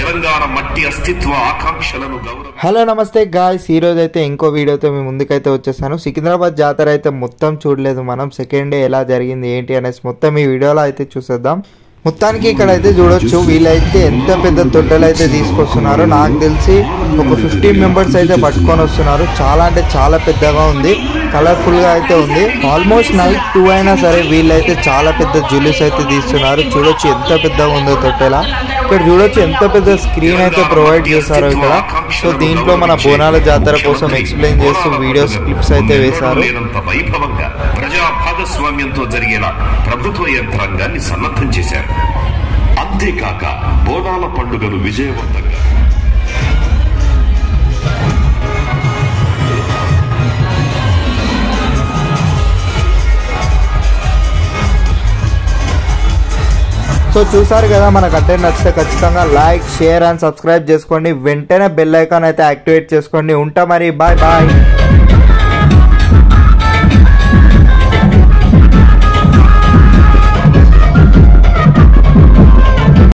తెలంగాణ మట్టి అస్తిత్వ ఆకాంక్షలను గౌరవ హలో నమస్తే గాయ్స్ ఈ రోజు అయితే ఇంకో వీడియోతో మీ ముందుకైతే వచ్చేసాను సికింద్రాబాద్ జాతర అయితే మొత్తం చూడలేదు మనం సెకండ్ డే ఎలా జరిగింది ఏంటి అనేసి మొత్తం ఈ వీడియోలో అయితే చూసేద్దాం మొత్తానికి ఇక్కడ అయితే చూడొచ్చు వీళ్ళైతే ఎంత పెద్ద తొట్టెలు అయితే తీసుకొస్తున్నారో నాకు తెలిసి ఒక ఫిఫ్టీన్ మెంబర్స్ అయితే పట్టుకొని వస్తున్నారు చాలా అంటే చాలా పెద్దగా ఉంది కలర్ఫుల్ గా అయితే ఉంది ఆల్మోస్ట్ నైట్ టూ అయినా సరే వీళ్ళైతే చాలా పెద్ద జులిస్ అయితే తీస్తున్నారు చూడొచ్చు ఎంత పెద్దగా ఉందో తొట్టెలా ఇక్కడ చూడొచ్చు ఎంత పెద్ద స్క్రీన్ అయితే ప్రొవైడ్ చేశారో ఇక్కడ సో దీంట్లో మన బోనాల జాతర కోసం ఎక్స్ప్లెయిన్ చేస్తూ వీడియోస్ క్లిప్స్ అయితే వేశారు లేనంత వైభవంగా ప్రజా భాగస్వామ్యంతో జరిగేలా ప్రభుత్వ యంత్రాంగాన్ని సన్నద్ధం చేశారు అంతేకాక బోనాల పండుగను విజయవంతంగా సో చూసారు కదా మన కంటెంట్ నచ్చితే ఖచ్చితంగా లైక్ షేర్ అండ్ సబ్స్క్రైబ్ చేసుకోండి వెంటనే బెల్ ఐకాన్ అయితే యాక్టివేట్ చేసుకోండి ఉంటా మరి బాయ్ బాయ్